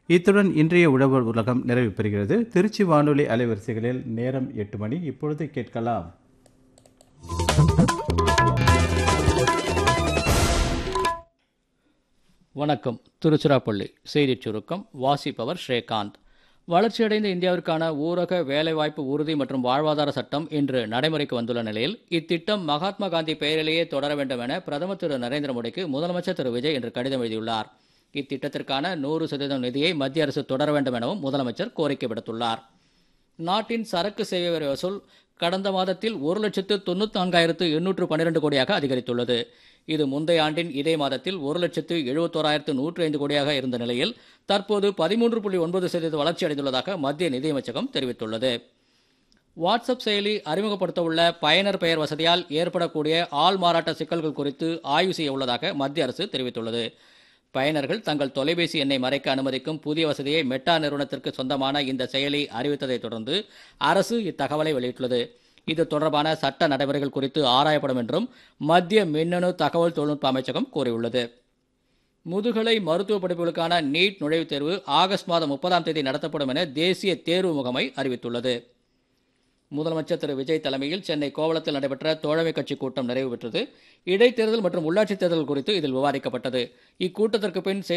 இத்துடன் இன்றைய உழவர் உலகம் நிறைவு பெறுகிறது திருச்சி வானொலி அலைவரிசைகளில் நேரம் எட்டு மணி இப்பொழுது கேட்கலாம் வணக்கம் திருச்சிராப்பள்ளி செய்திச் சுருக்கம் வாசிப்பவர் ஸ்ரீகாந்த் வளர்ச்சியடைந்த இந்தியாவிற்கான ஊரக வேலைவாய்ப்பு உறுதி மற்றும் வாழ்வாதார சட்டம் இன்று நடைமுறைக்கு வந்துள்ள நிலையில் இத்திட்டம் மகாத்மா காந்தி பெயரிலேயே தொடர வேண்டும் என பிரதமர் திரு நரேந்திர மோடிக்கு முதலமைச்சர் திரு விஜய் இன்று கடிதம் எழுதியுள்ளார் இத்திட்டத்திற்கான நூறு சதவீதம் நிதியை மத்திய அரசு தொடர வேண்டும் எனவும் முதலமைச்சர் கோரிக்கை விடுத்துள்ளார் நாட்டின் சரக்கு சேவை வரி வசூல் கடந்த மாதத்தில் ஒரு லட்சத்து தொண்ணூத்தி நான்காயிரத்து எண்ணூற்று பன்னிரண்டு கோடியாக அதிகரித்துள்ளது இது முந்தைய ஆண்டின் இதே மாதத்தில் ஒரு லட்சத்து எழுபத்தோராயிரத்து நூற்றி ஐந்து கோடியாக இருந்த நிலையில் தற்போது பதிமூன்று புள்ளி ஒன்பது சதவீத வளர்ச்சி அடைந்துள்ளதாக மத்திய நிதியமைச்சகம் தெரிவித்துள்ளது வாட்ஸ்அப் செயலி அறிமுகப்படுத்த உள்ள பயனர் பெயர் வசதியால் ஏற்படக்கூடிய ஆள் மாறாட்ட சிக்கல்கள் குறித்து ஆய்வு செய்ய உள்ளதாக மத்திய அரசு தெரிவித்துள்ளது பயனர்கள் தங்கள் தொலைபேசி எண்ணை மறைக்க அனுமதிக்கும் புதிய வசதியை மெட்டா நிறுவனத்திற்கு சொந்தமான இந்த செயலி அறிவித்ததைத் தொடர்ந்து அரசு இத்தகவலை வெளியிட்டுள்ளது இது தொடர்பான சட்ட நடைமுறைகள் குறித்து ஆராயப்படும் என்றும் மத்திய மின்னணு தகவல் தொழில்நுட்ப அமைச்சகம் கூறியுள்ளது முதுகலை மருத்துவ படிப்புகளுக்கான நீட் நுழைவுத் தேர்வு ஆகஸ்ட் மாதம் முப்பதாம் தேதி நடத்தப்படும் என தேசிய தேர்வு முகமை அறிவித்துள்ளது முதலமைச்சர் திரு விஜய் தலைமையில் சென்னை கோவளத்தில் நடைபெற்ற தோழமை கட்சி கூட்டம் நிறைவு பெற்றது இடைத்தேர்தல் மற்றும் உள்ளாட்சித் தேர்தல் குறித்து இதில் விவாதிக்கப்பட்டது இக்கூட்டத்திற்கு பின்